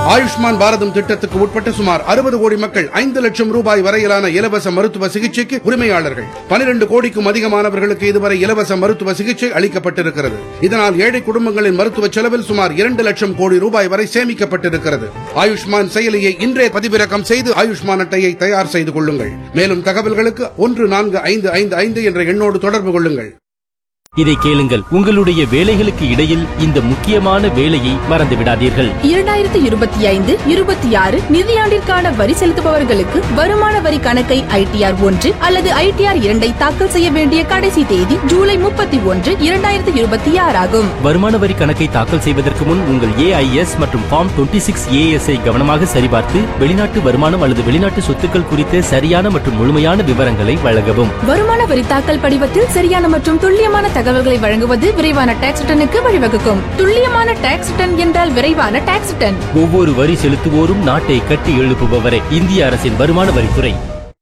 ஆயுஷ்மான் பாரதம் திட்டத்துக்கு உட்பட்ட சுமார் அறுபது கோடி மக்கள் ஐந்து லட்சம் ரூபாய் வரையிலான இலவச மருத்துவ சிகிச்சைக்கு உரிமையாளர்கள் பனிரெண்டு கோடிக்கும் அதிகமானவர்களுக்கு இதுவரை இலவச மருத்துவ சிகிச்சை அளிக்கப்பட்டிருக்கிறது இதனால் ஏழை குடும்பங்களின் மருத்துவ செலவில் சுமார் இரண்டு லட்சம் கோடி ரூபாய் வரை சேமிக்கப்பட்டிருக்கிறது ஆயுஷ்மான் செயலியை இன்றே பதிவிறக்கம் செய்து ஆயுஷ்மான் அட்டையை தயார் செய்து கொள்ளுங்கள் மேலும் தகவல்களுக்கு ஒன்று நான்கு ஐந்து ஐந்து ஐந்து என்ற எண்ணோடு தொடர்பு கொள்ளுங்கள் இதை கேளுங்கள் உங்களுடைய வேலைகளுக்கு இடையில் இந்த முக்கியமான வேலையை மறந்து விடாதீர்கள் இரண்டாயிரத்தி இருபத்தி ஐந்து இருபத்தி ஆறு நிதியாண்டிற்கான வரி செலுத்துபவர்களுக்கு வருமான வரி கணக்கை ஐடிஆர் ஒன்று அல்லது ஐடிஆர் இரண்டை தாக்கல் செய்ய வேண்டிய கடைசி தேதி ஜூலை முப்பத்தி ஒன்று இரண்டாயிரத்தி இருபத்தி ஆறு ஆகும் வருமான வரி கணக்கை தாக்கல் செய்வதற்கு முன் உங்கள் ஏஐஎஸ் மற்றும் ஃபார்ம் 26 சிக்ஸ் ஏஎஸ்ஐ கவனமாக சரிபார்த்து வெளிநாட்டு வருமானம் அல்லது வெளிநாட்டு சொத்துக்கள் குறித்த சரியான மற்றும் முழுமையான விவரங்களை வழங்கவும் வருமான வரி தாக்கல் படிவத்தில் சரியான மற்றும் துல்லியமான தகவல்களை வழங்குவது விரைவான டாக்ஸ் ரிட்டனுக்கு வழிவகுக்கும் துல்லியமான டாக்ஸ் ரிட்டன் என்றால் விரைவான டாக்ஸ் ரிட்டன் ஒவ்வொரு வரி செலுத்துவோரும் நாட்டை கட்டி எழுப்புபவரே இந்திய அரசின் வருமான வரித்துறை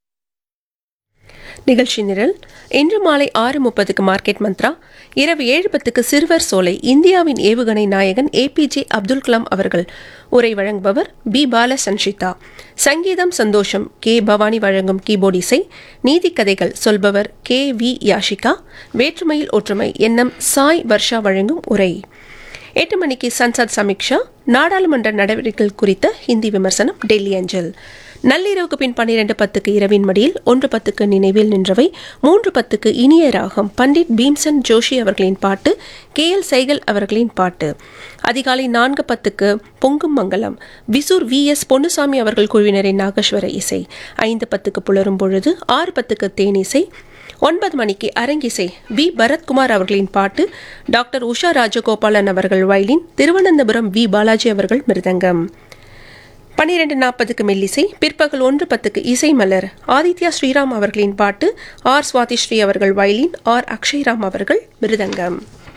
நிகழ்ச்சி நிரல் இன்று மாலை ஆறு முப்பதுக்கு மார்க்கெட் மந்த்ரா இரவு ஏழு பத்துக்கு சிறுவர் சோலை இந்தியாவின் ஏவுகணை நாயகன் ஏபிஜே அப்துல் கலாம் அவர்கள் உரை வழங்குபவர் பி பால சன்ஷிதா சங்கீதம் சந்தோஷம் கே பவானி வழங்கும் கீபோர்ட் இசை நீதி கதைகள் சொல்பவர் கே வி யாஷிகா வேற்றுமையில் ஒற்றுமை எண்ணம் சாய் வர்ஷா வழங்கும் உரை எட்டு மணிக்கு சன்சத் சமீக்ஷா நாடாளுமன்ற நடவடிக்கைகள் குறித்த ஹிந்தி விமர்சனம் டெல்லி அஞ்சல் நள்ளிரவுக்கு பின் பன்னிரண்டு பத்துக்கு இரவின் மடியில் ஒன்று பத்துக்கு நினைவில் நின்றவை மூன்று பத்துக்கு இனிய ராகம் பண்டிட் பீம்சன் ஜோஷி அவர்களின் பாட்டு கே எல் சைகல் அவர்களின் பாட்டு அதிகாலை நான்கு பத்துக்கு பொங்கும் மங்கலம் விசூர் வி எஸ் பொன்னுசாமி அவர்கள் குழுவினரின் நாகேஸ்வர இசை ஐந்து பத்துக்கு புலரும் பொழுது ஆறு பத்துக்கு தேனிசை ஒன்பது மணிக்கு அரங்கிசை வி பரத்குமார் அவர்களின் பாட்டு டாக்டர் உஷா ராஜகோபாலன் அவர்கள் வயலின் திருவனந்தபுரம் வி பாலாஜி அவர்கள் மிருதங்கம் பன்னிரெண்டு நாற்பதுக்கு மெல்லிசை பிற்பகல் ஒன்று பத்துக்கு இசை மலர் ஆதித்யா ஸ்ரீராம் அவர்களின் பாட்டு ஆர் சுவாதி ஸ்ரீ அவர்கள் வயலின் ஆர் அக்ஷய்ராம் அவர்கள் மிருதங்கம்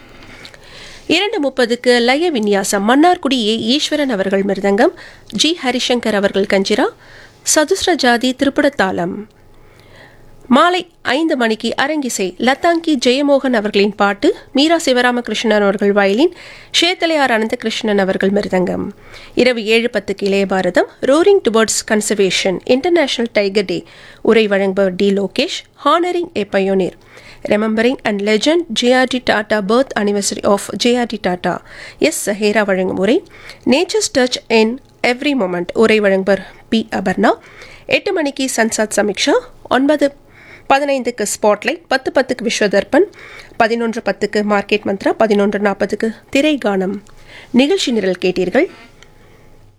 இரண்டு முப்பதுக்கு லய விநியாசம் மன்னார்குடி ஏ ஈஸ்வரன் அவர்கள் மிருதங்கம் ஜி ஹரிசங்கர் அவர்கள் கஞ்சிரா சதுஸ்ர ஜாதி திருப்புடத்தாளம் மாலை ஐந்து மணிக்கு அரங்கிசை லத்தாங்கி ஜெயமோகன் அவர்களின் பாட்டு மீரா சிவராமகிருஷ்ணன் அவர்கள் வயலின் ஷேத்தலையார் அனந்தகிருஷ்ணன் அவர்கள் மிருதங்கம் இரவு ஏழு பத்துக்கு இளைய பாரதம் roaring towards conservation international tiger day உரை வழங்குபவர் T Lokesh honoring a pioneer remembering and legend JRD Tata birth anniversary of JRD Tata S Sahera வழங்கும் உரை nature's touch in every moment உரை வழங்குபவர் பி அபர்ணா எட்டு மணிக்கு சன்சாத் சமீக்ஷா ஒன்பது பதினைந்துக்கு ஸ்பாட்லைட் பத்து பத்துக்கு விஸ்வதர்பன் பதினொன்று பத்துக்கு மார்க்கெட் மந்த்ரா பதினொன்று நாற்பதுக்கு திரை கானம் நிகழ்ச்சி நிரல் கேட்டீர்கள்